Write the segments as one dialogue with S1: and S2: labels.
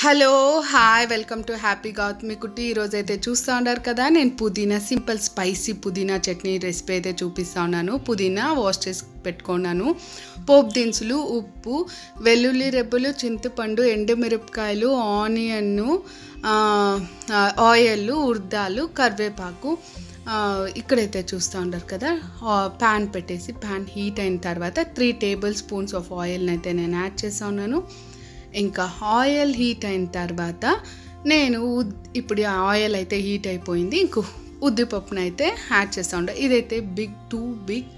S1: hello hi welcome to happy Gautami Kutti ఈరోజు అయితే చూస్తూ ఉన్నారు కదా నేను పుదీనా సింపుల్ స్పైసీ పుదీనా చట్నీ రెసిపీ అయితే చూపిస్తా ఉన్నాను పుదీనా వాష్ చేసి పెట్టుకున్నాను పోపు దినుసులు ఉప్పు వెల్లుల్లి రెబ్బలు చింతపండు ఎండుమిరపకాయలు ఆనియన్ను ఆయిల్ ఉర్దాలు కరివేపాకు ఆ, ఇక్కడైతే చూస్తూ ఉంటారు కదా ప్యాన్ పెట్టేసి ప్యాన్ హీట్ అయిన తర్వాత త్రీ టేబుల్ స్పూన్స్ ఆఫ్ ఆయిల్ని అయితే నేను యాడ్ చేస్తా ఉన్నాను ఇంకా ఆయిల్ హీట్ అయిన తర్వాత నేను ఉద్- ఇప్పుడు ఆ ఆయిల్ అయితే హీట్ అయిపోయింది ఇంకో ఉద్దిపప్పును అయితే యాడ్ చేస్తూ ఉంటాను ఇదైతే big to big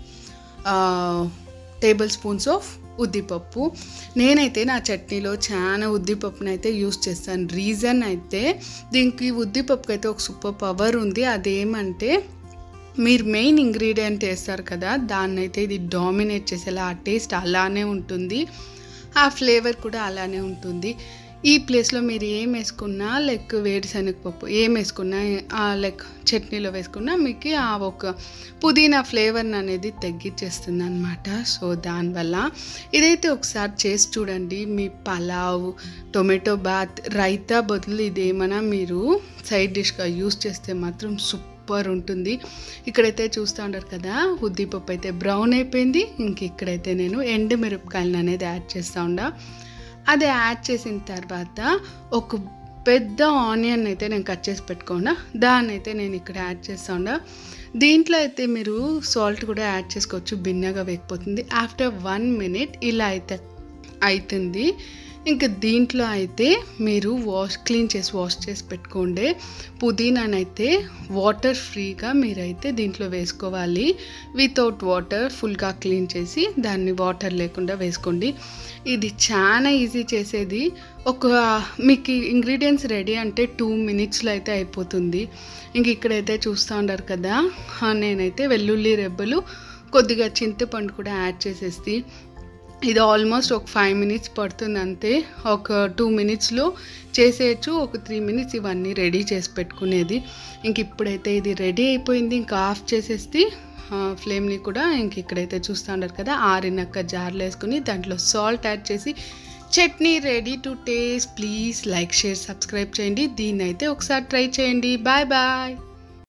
S1: table spoons of ఉద్దిపప్పు నేనైతే నా చట్నీలో చాలా ఉద్దిపప్పును అయితే యూస్ చేస్తాను రీజన్ అయితే దీనికి ఉద్దిపప్పుకి అయితే ఒక సూపర్ పవర్ ఉంది అదేమంటే మీరు మెయిన్ ఇంగ్రీడియంట్ వేస్తారు కదా దాన్ని అయితే ఇది డామినేట్ చేసేలా ఆ టేస్ట్ అలానే ఉంటుంది ఆ ఫ్లేవర్ కూడా అలానే ఉంటుంది ఈ ప్లేస్లో మీరు ఏం వేసుకున్నా లైక్ వేరుశనగపప్పు ఏం వేసుకున్నా లైక్ చట్నీలో వేసుకున్నా మీకు ఆ ఒక పుదీనా ఫ్లేవర్ని అనేది తగ్గించేస్తుంది అనమాట సో దానివల్ల ఇదైతే ఒకసారి చేసి చూడండి మీ పలావ్ టొమాటో బాత్ రైతా బదులు ఇదేమైనా మీరు సైడ్ డిష్గా యూస్ చేస్తే మాత్రం సూపర్ సూపర్ ఉంటుంది ఇక్కడైతే చూస్తూ ఉంటారు కదా ఉద్దిపప్పు అయితే బ్రౌన్ అయిపోయింది ఇంక ఇక్కడైతే నేను ఎండు మిరపకాయలను అనేది యాడ్ చేస్తూ ఉండా అది యాడ్ చేసిన తర్వాత ఒక పెద్ద ఆనియన్ అయితే నేను కట్ చేసి పెట్టుకోండా దాన్ని అయితే నేను ఇక్కడ యాడ్ చేస్తా ఉండా దీంట్లో అయితే మీరు సాల్ట్ కూడా యాడ్ చేసుకోవచ్చు భిన్నగా వేయకపోతుంది ఆఫ్టర్ వన్ మినిట్ ఇలా అయితే అవుతుంది ఇంకా దీంట్లో అయితే మీరు వాష్ క్లీన్ చేసి వాష్ చేసి పెట్టుకోండి పుదీనానైతే వాటర్ ఫ్రీగా మీరైతే దీంట్లో వేసుకోవాలి వితౌట్ వాటర్ ఫుల్గా క్లీన్ చేసి దాన్ని వాటర్ లేకుండా వేసుకోండి ఇది చాలా ఈజీ చేసేది ఒక మీకు ఇంగ్రీడియంట్స్ రెడీ అంటే టూ మినిట్స్లో అయితే అయిపోతుంది ఇంక ఇక్కడైతే చూస్తూ ఉంటారు కదా ఆ, నేనైతే వెల్లుల్లి రెబ్బలు కొద్దిగా చింతపండు కూడా యాడ్ చేసేసి ఇది ఆల్మోస్ట్ ఒక ఫైవ్ మినిట్స్ పడుతుంది అంతే ఒక టూ మినిట్స్లో చేసేయచ్చు ఒక త్రీ మినిట్స్ ఇవన్నీ రెడీ చేసి పెట్టుకునేది ఇంక ఇప్పుడైతే ఇది రెడీ అయిపోయింది ఇంకా ఆఫ్ చేసేసి ఫ్లేమ్ని కూడా ఇంక ఇక్కడైతే చూస్తూ ఉంటారు కదా ఆరినక్క జార్లు వేసుకుని దాంట్లో సాల్ట్ యాడ్ చేసి chutney ready to taste please like share subscribe చేయండి దీన్ని అయితే ఒకసారి ట్రై చేయండి బాయ్ బాయ్